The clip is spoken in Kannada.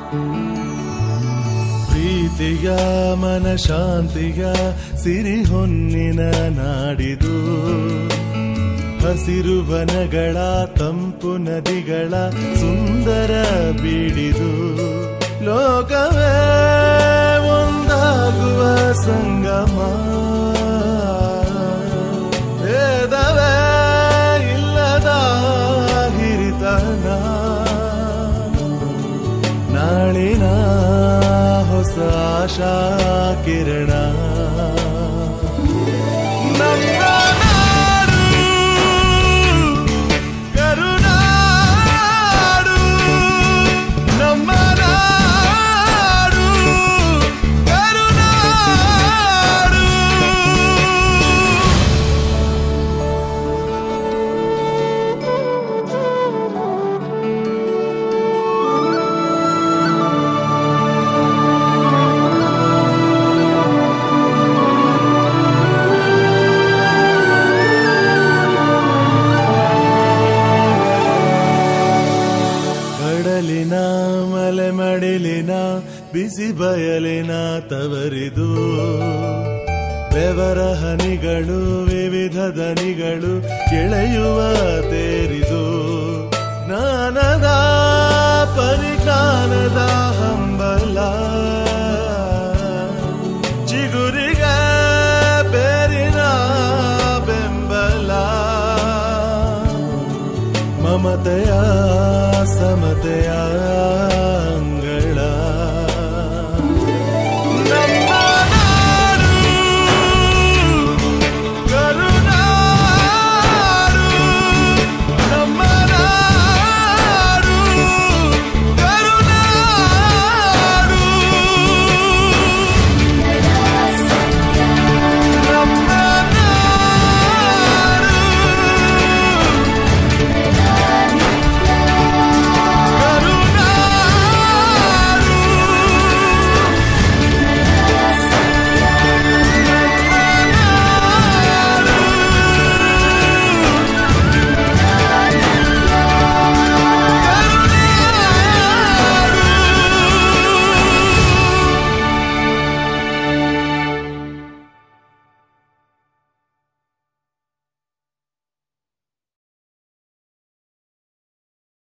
ಪ್ರೀತಿಯ ಮನಶಾಂತಿಯ ಸಿರಿ ಹೊನ್ನಿನ ನಾಡಿದು ಹಸಿರು ವನಗಳ ತಂಪು ನದಿಗಳ ಸುಂದರ ಬೀಡಿದು ಲೋಕವೇ ಒಂದಾಗುವ ಸಂಗಮ ಭೇದವೇ ಇಲ್ಲದ ಹಿರಿತನ ನಾಳಿನ ಹೊಸ ಆಶಾ ಕಿರಣ ನಮ್ಮ ನಾಡು ಕರುನಾಡು ನಮ್ಮ ನಾಡು ಕರುನಾಡು ಕಡಲಿನ ಮಲೆ ಮಡಿಲಿನ ಬಿಸಿ ಬಯಲಿನ ತವರಿದು ಬೆವರ ಹನಿಗಳು ವಿವಿಧ ದನಿಗಳು ಎಳೆಯುವ ತೇರಿದು ಜ್ಞಾನದ ಪರಿಜ್ಞಾನದ ಹಂಬಲ ಚಿಗುರಿಗೆ ಬೇರಿನ ಬೆಂಬಲ ಮಮತೆಯ ಸಮತೆಯ ಅಂಗಳ